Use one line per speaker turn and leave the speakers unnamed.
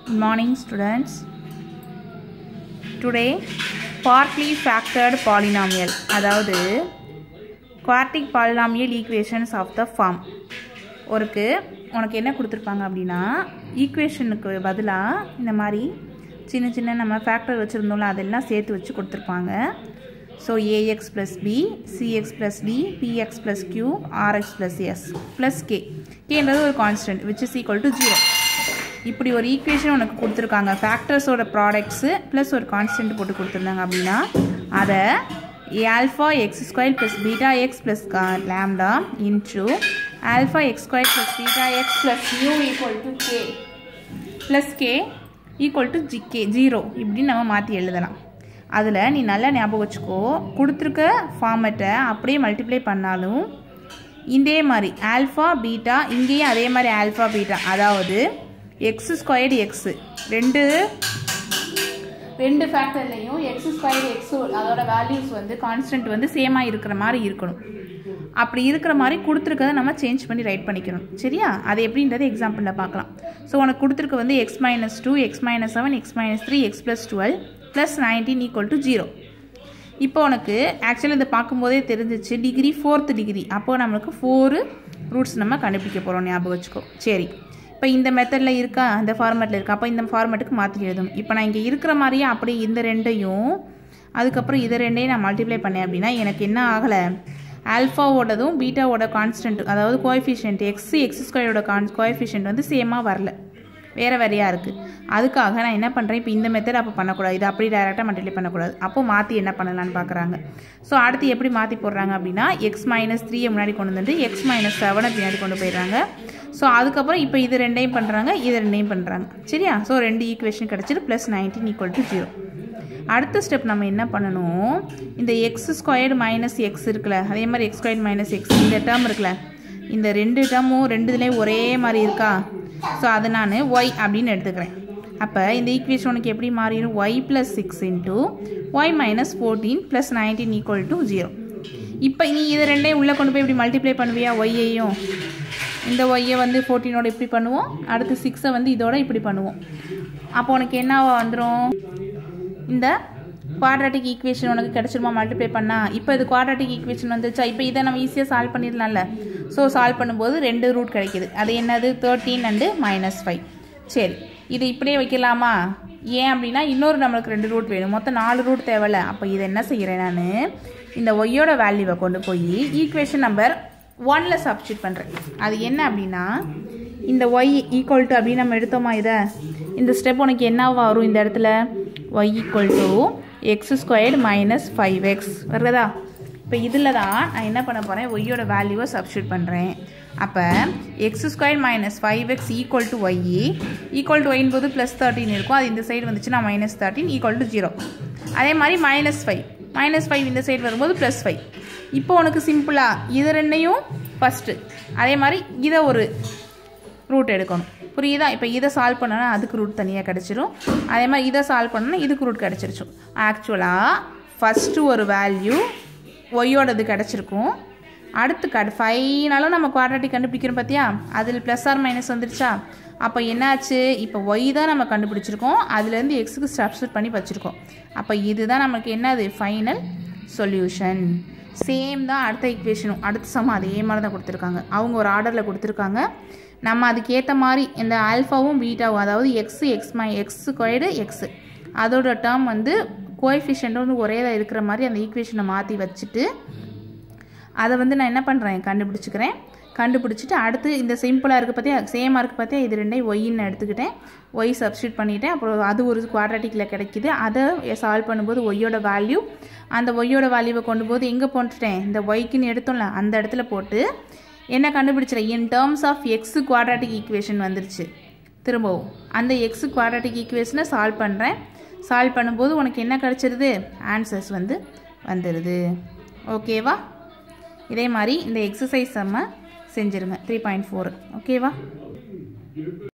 Good morning, students. Today, partly factored polynomial அதாவது quadratic polynomial equations of the form ஒருக்கு உனக்கு என்ன கொடுத்துருப்பாங்க அப்படின்னா ஈக்குவேஷனுக்கு பதிலாக இந்த மாதிரி சின்ன சின்ன நம்ம ஃபேக்டர் வச்சுருந்தோம்ல அதெல்லாம் சேர்த்து வச்சு கொடுத்துருப்பாங்க so a x plus b c x plus d p x plus q r x plus s plus k கேன்றது ஒரு constant which is equal to zero இப்படி ஒரு ஈக்குவேஷன் உனக்கு கொடுத்துருக்காங்க ஃபேக்டர்ஸோட ப்ராடக்ட்ஸு ப்ளஸ் ஒரு கான்ஸ்டன்ட் போட்டு கொடுத்துருந்தாங்க அப்படின்னா அதை alpha x square plus beta x plus lambda into alpha x square plus beta x plus u equal to k plus k equal to g k zero இப்படின்னு நம்ம மாற்றி எழுதலாம் அதில் நீ நல்லா ஞாபகம் வச்சுக்கோ கொடுத்துருக்க ஃபார்மெட்டை அப்படியே மல்டிப்ளை பண்ணாலும் இதே மாதிரி ஆல்ஃபா பீட்டா இங்கேயும் அதே மாதிரி ஆல்ஃபா பீட்டா அதாவது எக்ஸ் ஸ்கொயர்டு எக்ஸு ரெண்டு ரெண்டு ஃபேக்டர்லையும் எக்ஸ் ஸ்கொயர் எக்ஸ் அதோட வேல்யூஸ் வந்து கான்ஸ்டன்ட் வந்து சேமாக இருக்கிற மாதிரி இருக்கணும் அப்படி இருக்கிற மாதிரி கொடுத்துருக்கத நம்ம சேஞ்ச் பண்ணி ரைட் பண்ணிக்கணும் சரியா அது எப்படின்றது எக்ஸாம்பிளில் பார்க்கலாம் ஸோ உனக்கு கொடுத்துருக்க வந்து x minus two x minus seven x minus three x plus twelve plus nineteen equal to zero இப்போ உனக்கு ஆக்சுவலி இதை பார்க்கும்போதே தெரிஞ்சிச்சு டிகிரி ஃபோர்த்து டிகிரி அப்போது நம்மளுக்கு ஃபோரு ரூட்ஸ் நம்ம கண்டுபிடிக்க போகிறோம் ஞாபகம் வச்சுக்கோ சரி இப்போ இந்த மெத்தடில் இருக்கா இந்த ஃபார்மேட்டில் இருக்கா அப்போ இந்த ஃபார்மேட்டுக்கு மாற்றி எழுதும் இப்போ நான் இங்கே இருக்கிற மாதிரியே அப்படியே இந்த ரெண்டையும் அதுக்கப்புறம் இதை ரெண்டையும் நான் மல்டிப்ளை பண்ணேன் அப்படின்னா எனக்கு என்ன ஆகலை ஆல்ஃபாவோடதும் பீட்டாவோட கான்ஸ்டன்ட் அதாவது கோஎஃபிஷியன்ட் எக்ஸ் எக்ஸ் ஸ்கொயரோட கான் கோஎஃபிஷியன்ட் வந்து சேமாக வரல வேறு வேறையாக இருக்குது அதுக்காக நான் என்ன பண்ணுறேன் இப்போ இந்த மெத்தட் அப்போ பண்ணக்கூடாது இது அப்படி டைரெக்டாக மல்டிப்ளை பண்ணக்கூடாது அப்போ மாற்றி என்ன பண்ணலான்னு பார்க்குறாங்க ஸோ அடுத்து எப்படி மாற்றி போடுறாங்க அப்படின்னா எக்ஸ் மைனஸ் த்ரீயை முன்னாடி கொண்டு வந்துட்டு எக்ஸ் மைனஸ் செவனை பின்னாடி கொண்டு போயிடுறாங்க ஸோ அதுக்கப்புறம் இப்போ இது ரெண்டையும் பண்ணுறாங்க இது ரெண்டையும் பண்ணுறாங்க சரியா ஸோ ரெண்டு ஈக்குவேஷன் கிடச்சிட்டு plus nineteen equal to zero அடுத்த ஸ்டெப் நம்ம என்ன பண்ணணும் இந்த எக்ஸ் ஸ்கொயர்டு மைனஸ் எக்ஸ் இருக்குல்ல அதே மாதிரி எக்ஸ் ஸ்கொயர்டு மைனஸ் எக்ஸ் இந்த டேர்ம் இருக்குல்ல இந்த ரெண்டு டேர்மும் ரெண்டு இதுலேயும் ஒரே மாதிரி இருக்கா ஸோ அதை நான் ஒய் அப்படின்னு எடுத்துக்கிறேன் அப்போ இந்த ஈக்குவேஷன் உனக்கு எப்படி மாறிடும் y plus six into y minus fourteen plus nineteen equal to zero இப்போ நீ இது ரெண்டையும் உள்ளே கொண்டு போய் இப்படி மல்டிப்ளை பண்ணுவியா ஒய்யையும் இந்த ஒய்யை வந்து ஃபோர்டீனோட இப்படி பண்ணுவோம் அடுத்து சிக்ஸை வந்து இதோட இப்படி பண்ணுவோம் அப்போ உனக்கு என்னவா வந்துடும் இந்த குவாட்ராட்டிக் ஈக்குவேஷன் உனக்கு கிடச்சிருமா மல்டிப்ளை பண்ணால் இப்போ இது குவாட்ராட்டிக் ஈக்குவேஷன் வந்துச்சா இப்போ இதை நம்ம ஈஸியாக சால்வ் பண்ணிடலாம்ல ஸோ சால்வ் பண்ணும்போது ரெண்டு ரூட் கிடைக்கிது அது என்னது தேர்ட்டீன் அண்டு மைனஸ் ஃபைவ் சரி இது இப்படியே வைக்கலாமா ஏன் அப்படின்னா இன்னொரு நம்மளுக்கு ரெண்டு ரூட் வேணும் மொத்தம் நாலு ரூட் தேவையில்ல அப்போ இதை என்ன செய்கிறேன் நான் இந்த ஒய்யோட வேல்யூவை கொண்டு போய் ஈக்குவேஷன் நம்பர் ஒனில் சப்ஸ்டியூட் பண்ணுறேன் அது என்ன அப்படின்னா இந்த ஒய் ஈக்குவல் டு அப்படின்னு நம்ம எடுத்தோமா இதை இந்த ஸ்டெப் உனக்கு என்ன வரும் இந்த இடத்துல y equal to x squared minus five x வருதா இப்போ இதில் தான் நான் என்ன பண்ண போகிறேன் ஒய்யோட வேல்யூவை சப்ஸ்டியூட் பண்ணுறேன் அப்போ x square minus five x equal to y equal to ஒயின் போது ப்ளஸ் தேர்ட்டின் இருக்கும் அது இந்த சைடு வந்துச்சுன்னா minus thirteen equal to zero அதே மாதிரி மைனஸ் ஃபைவ் மைனஸ் ஃபைவ் இந்த சைடு வரும்போது ப்ளஸ் ஃபைவ் இப்போ உனக்கு சிம்பிளாக இது ரெண்டையும் ஃபஸ்ட்டு அதே மாதிரி இதை ஒரு ரூட் எடுக்கணும் புரியுதா இப்போ இதை சால்வ் பண்ணனா அதுக்கு ரூட் தனியாக கிடச்சிரும் அதே மாதிரி இதை சால்வ் பண்ணனா இதுக்கு ரூட் கிடச்சிருச்சும் ஆக்சுவலாக ஃபஸ்ட்டு ஒரு வேல்யூ ஒய்யோடது கிடச்சிருக்கும் அடுத்து கட் ஃபைனலாக நம்ம குவாட்ராட்டிக் கண்டுபிடிக்கிறோம் பார்த்தியா அதில் ப்ளஸ் ஆர் மைனஸ் வந்துருச்சா அப்போ என்னாச்சு இப்போ ஒய் தான் நம்ம கண்டுபிடிச்சிருக்கோம் அதுலேருந்து எக்ஸுக்கு சப்ஸ்டியூட் பண்ணி வச்சுருக்கோம் அப்போ இதுதான் நமக்கு என்னது ஃபைனல் சொல்யூஷன் சேம் தான் அடுத்த ஈக்குவேஷனும் அடுத்த சம் அதே மாதிரி தான் கொடுத்துருக்காங்க அவங்க ஒரு ஆர்டரில் கொடுத்துருக்காங்க நம்ம அதுக்கேற்ற மாதிரி இந்த ஆல்ஃபாவும் பீட்டாவும் அதாவது எக்ஸு எக்ஸ் மை எக்ஸ் ஸ்கொயர்டு எக்ஸு அதோட டேர்ம் வந்து கோஎஃபிஷியன்ட் வந்து ஒரே தான் இருக்கிற மாதிரி அந்த ஈக்குவேஷனை மாற்றி வச்சுட்டு அதை வந்து நான் என்ன பண்ணுறேன் கண்டுபிடிச்சிக்கிறேன் கண்டுபிடிச்சிட்டு அடுத்து இந்த சிம்பிளாக இருக்குது பார்த்தியா சேமாக இருக்குது பார்த்தியா இது ரெண்டையும் ஒய்ன்னு எடுத்துக்கிட்டேன் ஒய் சப்ஸ்டியூட் பண்ணிவிட்டேன் அப்புறம் அது ஒரு குவாட்ராட்டிக்கில் கிடைக்கிது அதை சால்வ் பண்ணும்போது ஒய்யோட வேல்யூ அந்த ஒய்யோட வேல்யூவை கொண்டு போது எங்கே போட்டுட்டேன் இந்த ஒய்க்குன்னு எடுத்தோம்ல அந்த இடத்துல போட்டு என்ன கண்டுபிடிச்சிடேன் in terms of x quadratic equation வந்துருச்சு திரும்பவும் அந்த எக்ஸு குவாட்ராட்டிக் ஈக்குவேஷனை சால்வ் பண்ணுறேன் சால்வ் பண்ணும்போது உனக்கு என்ன கிடச்சிருது ஆன்சர்ஸ் வந்து வந்துடுது ஓகேவா இதே மாதிரி இந்த எக்ஸசைஸ் நம்ம செஞ்சுருங்க த்ரீ பாயிண்ட் ஃபோர் ஓகேவா